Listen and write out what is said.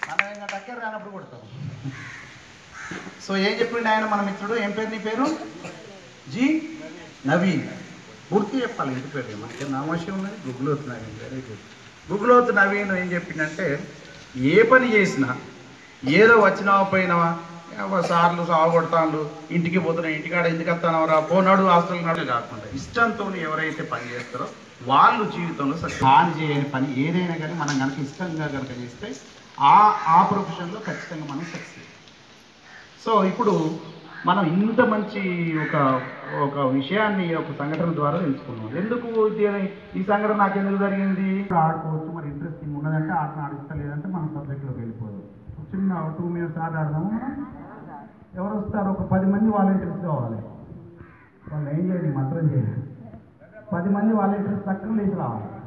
మనం ఇంకా టక్కర్ రానప్పుడు కొడతాం సో ఏం చెప్పిండు ఆయన మన మిత్రుడు ఏం పేరు నీ పేరు జీ నవీన్ పూర్తి చెప్పాలి ఇంటి పేరు మనకి నామోషం ఉన్నది గుగ్గులోతు నవీన్ వెరీ గుడ్ గుగ్గులోతు నవీన్ ఏం చెప్పిండంటే ఏ పని చేసినా ఏదో వచ్చినావా పోయినావా ఏవో సార్లు సాగొడతాను ఇంటికి పోతున్నా ఇంటికాడ ఎందుకు వస్తానవరా పోనాడు హాస్టల్ నాడు కాకుండా ఇష్టంతో ఎవరైతే పని చేస్తారో వాళ్ళు జీవితంలో సక్సెస్ హాని చేయని పని ఏదైనా కానీ మనం కనుక ఇష్టంగా కనుక చేస్తే ఆ ఆ ప్రొఫెషన్లో ఖచ్చితంగా మనం సక్సెస్ సో ఇప్పుడు మనం ఇంత మంచి ఒక ఒక విషయాన్ని ఒక సంఘటన ద్వారా తెలుసుకున్నాం ఎందుకు ఇది ఈ సంఘటన నాకు ఎందుకు జరిగింది ఆడుకోవచ్చు మరి ఇంట్రెస్టింగ్ ఉన్నదంటే ఆటను ఆడిస్తలేదంటే మనం సబ్జెక్ట్లోకి వెళ్ళిపోదు చిన్న టూ మినిట్స్ ఆట ఆడదాము మనం ఎవరు వస్తారు ఒక పది మంది వాలంటీర్స్ కావాలి వాళ్ళు ఏం చేయండి మాత్రం చేయండి పది మంది వాలంటీర్స్ తక్కువ లేచి రావాలి